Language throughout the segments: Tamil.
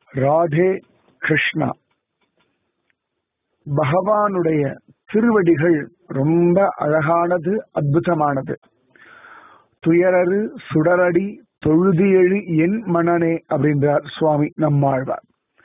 ராதே கிருஷ்ணா பகவானுடைய திருவடிகள் ரொம்ப அழகானது அற்புதமானது துயரரு சுடரடி தொழுது எழு என் மனனே அப்படின்றார் சுவாமி நம்மாழ்வார்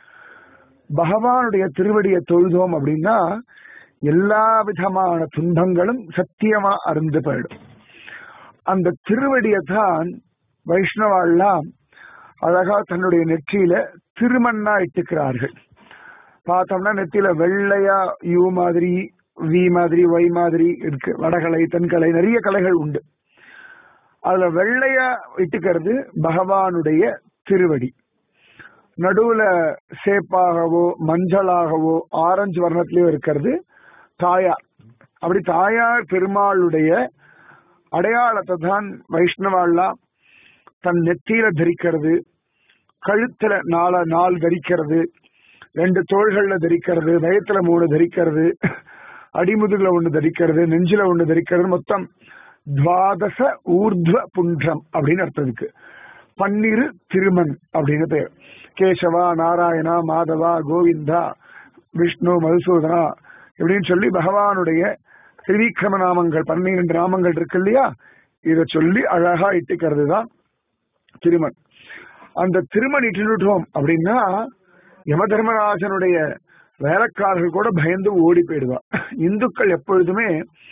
பகவானுடைய திருவடியை தொழுதோம் அப்படின்னா எல்லா விதமான துன்பங்களும் சத்தியமா அருந்து போயிடும் அந்த திருவடியை தான் வைஷ்ணவாள்லாம் அழகா தன்னுடைய நெற்றியில திருமண்ணா இட்டுக்கிறார்கள் பார்த்தோம்னா நெத்தியில வெள்ளையா யூ மாதிரி வி மாதிரி ஒய் மாதிரி இருக்கு வடகலை தென்கலை நிறைய கலைகள் உண்டு அதுல வெள்ளையா இட்டுக்கிறது பகவானுடைய திருவடி நடுவுல சேப்பாகவோ மஞ்சளாகவோ ஆரஞ்சு வர்ணத்திலயோ இருக்கிறது தாயார் அப்படி தாயார் பெருமாளுடைய அடையாளத்தை தான் வைஷ்ணவாள்லாம் தன் நெத்தியில தரிக்கிறது கழுத்துல நால நாள் தரிக்கிறது ரெண்டு தோள்கள்ல தரிக்கிறது வயத்துல மூணு தரிக்கிறது அடிமுதுகுல ஒண்ணு தரிக்கிறது நெஞ்சில ஒண்ணு தரிக்கிறது மொத்தம் துவாதச ஊர்துவ புன்றம் அப்படின்னு அர்த்தம் இருக்கு பன்னிரு திருமன் அப்படின்னு பேர் கேசவா நாராயணா மாதவா கோவிந்தா விஷ்ணு மதுசூதனா இப்படின்னு சொல்லி பகவானுடைய திரிவிக்ரம நாமங்கள் பன்னிரண்டு நாமங்கள் இருக்கு இல்லையா இத சொல்லி அழகா இட்டுக்கிறது தான் திருமன் அந்த திருமண் இட்டுட்டோம் அப்படின்னா யம தர்மராஜனுடைய வேலைக்காரர்கள் கூட பயந்து ஓடி போயிடுவா இந்துக்கள் எப்பொழுதுமே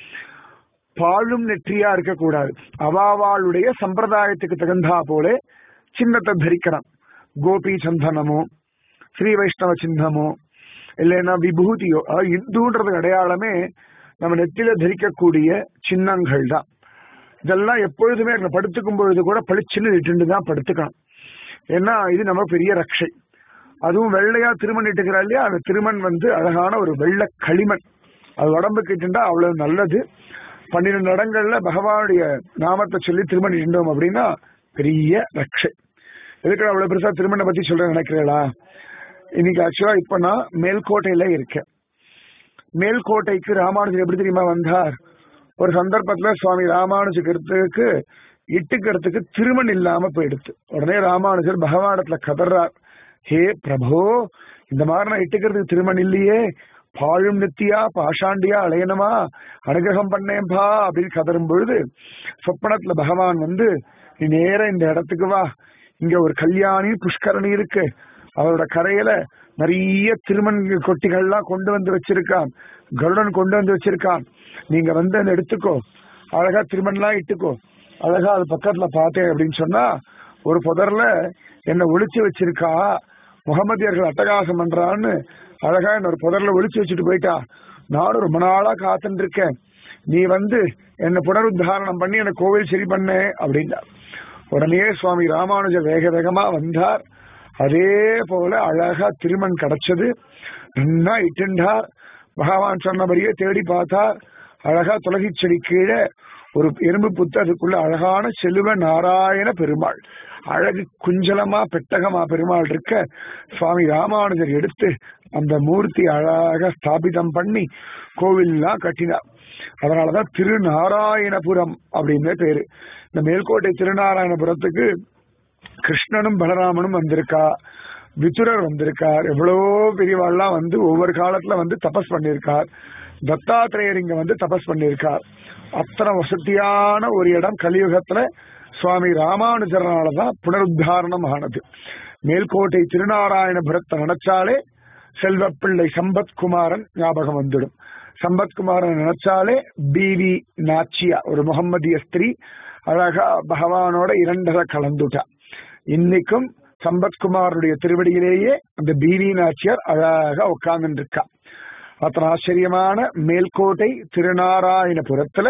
பாழும் நெற்றியா இருக்கக்கூடாது அவாவாளுடைய சம்பிரதாயத்துக்கு தகுந்தா போல சின்னத்தை தரிக்கணும் கோபி சந்தனமோ ஸ்ரீ வைஷ்ணவ சின்னமோ இல்லைன்னா விபூதியோ இந்துன்றது அடையாளமே நம்ம நெத்தில தரிக்கக்கூடிய சின்னங்கள் தான் இதெல்லாம் எப்பொழுதுமே படுத்துக்கும் பொழுது கூட பளிச்சுன்னு இட்டு தான் படுத்துக்கணும் ஏன்னா இது நம்ம பெரிய ரக்ஷை அதுவும் வெள்ளையா திருமண் இட்டுக்கிறா இல்லையா அந்த திருமண் வந்து அழகான ஒரு வெள்ளை களிமண் அது உடம்புக்கு இட்டுண்டா அவ்வளவு நல்லது பன்னிரெண்டு இடங்கள்ல பகவானுடைய நாமத்தை சொல்லி திருமணம் இட்டோம் அப்படின்னா பெரிய ரக்ஷை எதுக்கு அவ்வளவு பெருசா திருமணம் பத்தி சொல்ற நினைக்கிறீங்களா இன்னைக்கு ஆக்சுவலா இப்ப நான் மேல்கோட்டையில இருக்கேன் மேல்கோட்டைக்கு ராமானுஜர் எப்படி தெரியுமா வந்தார் ஒரு சந்தர்ப்பத்துல சுவாமி ராமானுஜருக்கு இட்டுக்கிறதுக்கு திருமண் இல்லாம போயிடுத்து உடனே ராமானுஜர் பகவானத்துல கதர்றார் ஹே பிரபோ இந்த மாதிரி நான் இட்டுக்கிறதுக்கு திருமண் இல்லையே பாழும் நித்தியா பாஷாண்டியா அலையனமா அனுகிரகம் பண்ணேன்பா அப்படின்னு கதரும் பொழுது சொப்பனத்துல பகவான் வந்து நீ நேர இந்த இடத்துக்கு வா இங்க ஒரு கல்யாணி புஷ்கரணி இருக்கு அவரோட கரையில நிறைய திருமண் கொட்டிகள்லாம் கொண்டு வந்து வச்சிருக்கான் கருடன் கொண்டு வந்து வச்சிருக்கான் நீங்க வந்து அதை எடுத்துக்கோ அழகா திருமண்லாம் இட்டுக்கோ அழகா அது பக்கத்துல பார்த்தேன் அப்படின்னு சொன்னா ஒரு புதர்ல என்ன ஒளிச்சு வச்சிருக்கா முகமதியர்கள் அட்டகாசம் பண்றான்னு அழகா என்ன ஒரு புதர்ல ஒளிச்சு வச்சுட்டு போயிட்டா நானும் ரொம்ப நாளா காத்துட்டு இருக்கேன் நீ வந்து என்ன புனருத்தாரணம் பண்ணி எனக்கு கோவில் சரி பண்ண அப்படின்னா உடனே சுவாமி ராமானுஜர் வேக வேகமா வந்தார் அதே போல அழகா திருமண் கிடைச்சது நன்னா இட்டுண்டார் பகவான் சொன்னபடியே தேடி பார்த்தார் அழகா துளசி செடி கீழே ஒரு எறும்பு புத்து அதுக்குள்ள அழகான செல்வ நாராயண பெருமாள் அழகு குஞ்சலமா பெட்டகமா பெருமாள் இருக்க சுவாமி ராமானுஜர் எடுத்து அந்த மூர்த்தி அழகாக ஸ்தாபிதம் பண்ணி கோவில்லாம் கட்டினார் அதனாலதான் திருநாராயணபுரம் அப்படின்னு பேரு இந்த மேல்கோட்டை திருநாராயணபுரத்துக்கு கிருஷ்ணனும் பலராமனும் வந்திருக்கா விதுரர் வந்திருக்கார் எவ்வளவோ பெரியவாள்லாம் வந்து ஒவ்வொரு காலத்துல வந்து தபஸ் பண்ணியிருக்கார் தத்தாத்திரேயர் இங்க வந்து தபஸ் பண்ணியிருக்கார் அத்தனை வசதியான ஒரு இடம் கலியுகத்துல சுவாமி ராமானுஜரனாலதான் புனருத்தாரணம் ஆனது மேல்கோட்டை திருநாராயணபுரத்தை நினைச்சாலே செல்வப்பிள்ளை சம்பத்குமாரன் ஞாபகம் வந்துடும் சம்பத்குமாரன் நினைச்சாலே பிவி நாச்சியா ஒரு முகம்மதிய ஸ்திரீ அழகா பகவானோட இரண்டரை கலந்துட்டா இன்னைக்கும் சம்பத்குமாருடைய திருவடியிலேயே அந்த பிவி நாச்சியார் அழகா உட்கார்ந்து இருக்கா அத்தனை ஆச்சரியமான மேல்கோட்டை திருநாராயணபுரத்துல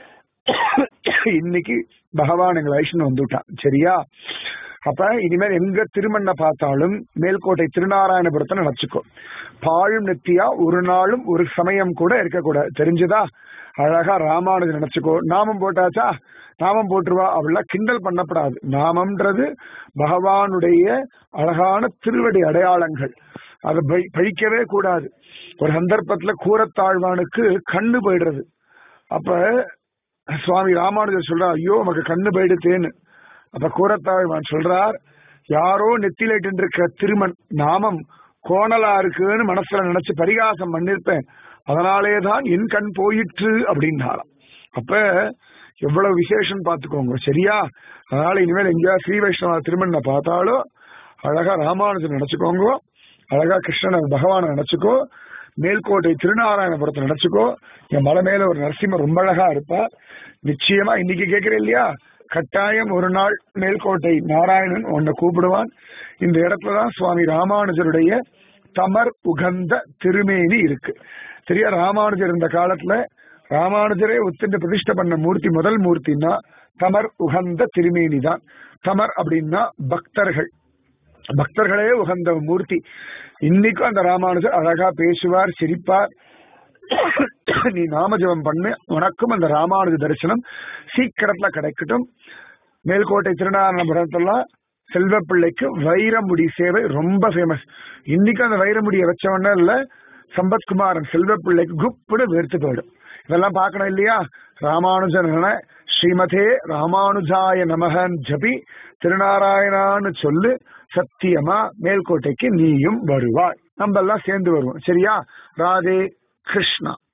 இன்னைக்கு பகவான் எங்களை ஐஷன் வந்துட்டான் சரியா அப்ப இனிமேல் எங்க திருமண்ண பார்த்தாலும் மேல்கோட்டை திருநாராயணபுரத்தை நினைச்சுக்கோ பாழும் நெத்தியா ஒரு நாளும் ஒரு சமயம் கூட இருக்கக்கூடாது தெரிஞ்சுதா அழகா ராமானுஜன் நினைச்சுக்கோ நாமம் போட்டாச்சா நாமம் போட்டுருவா அவெல்லாம் கிண்டல் பண்ணப்படாது நாமம்ன்றது பகவானுடைய அழகான திருவடி அடையாளங்கள் அதை பழிக்கவே கூடாது ஒரு சந்தர்ப்பத்துல கூரத்தாழ்வானுக்கு கண்ணு போயிடுறது அப்ப சுவாமி ராமானுஜர் சொல்றார் ஐயோ உமக்கு கண்ணு போயிடுத்தேன்னு அப்ப கூரத்தாழ்வான் சொல்றார் யாரோ நெத்திலேட்டு இருக்கிற திருமண் நாமம் கோணலா இருக்குன்னு மனசுல நினைச்சு பரிகாசம் பண்ணிருப்பேன் அதனாலேதான் என் கண் போயிற்று அப்படின்னாலாம் அப்ப எவ்வளவு விசேஷம் பார்த்துக்கோங்க சரியா அதனால இனிமேல் எங்கேயாவது ஸ்ரீ வைஷ்ணவ திருமண்ண பார்த்தாலும் அழகா ராமானுஜன் நினைச்சுக்கோங்க அழகா கிருஷ்ணனை பகவானை நினைச்சுக்கோ மேல்கோட்டை திருநாராயணபுரத்தை நினைச்சுக்கோ என் மலை மேல ஒரு நரசிம்மர் ரொம்ப அழகா இருப்பா நிச்சயமா இன்னைக்கு கேட்கிறேன் இல்லையா கட்டாயம் ஒரு நாள் மேல்கோட்டை நாராயணன் உன்னை கூப்பிடுவான் இந்த இடத்துலதான் சுவாமி ராமானுஜருடைய தமர் உகந்த திருமேனி இருக்கு சரியா ராமானுஜர் இந்த காலத்துல ராமானுஜரே ஒத்துண்டு பிரதிஷ்டை பண்ண மூர்த்தி முதல் மூர்த்தின்னா தமர் உகந்த திருமேனி தான் தமர் அப்படின்னா பக்தர்கள் பக்தர்களே உகந்த மூர்த்தி இன்னைக்கும் அந்த ராமானுஜர் அழகா பேசுவார் சிரிப்பார் நீ நாமஜபம் பண்ணு உனக்கும் அந்த ராமானுஜ தரிசனம் சீக்கிரத்துல கிடைக்கட்டும் மேல்கோட்டை திருநாராயணபுரத்தெல்லாம் செல்வப்பிள்ளைக்கு வைரமுடி சேவை ரொம்ப ஃபேமஸ் இன்னைக்கு அந்த வைரமுடியை வச்சவொன்னே இல்ல சம்பத்குமாரன் செல்வப்பிள்ளைக்கு குப்புடு வேர்த்து போயிடும் இதெல்லாம் பார்க்கணும் இல்லையா ராமானுஜன் ஸ்ரீமதே ராமானுஜாய நமகன் ஜபி திருநாராயணான்னு சொல்லு சத்தியமா மேல்கோட்டைக்கு நீயும் வருவாய் நம்ம எல்லாம் சேர்ந்து வருவோம் சரியா ராதே கிருஷ்ணா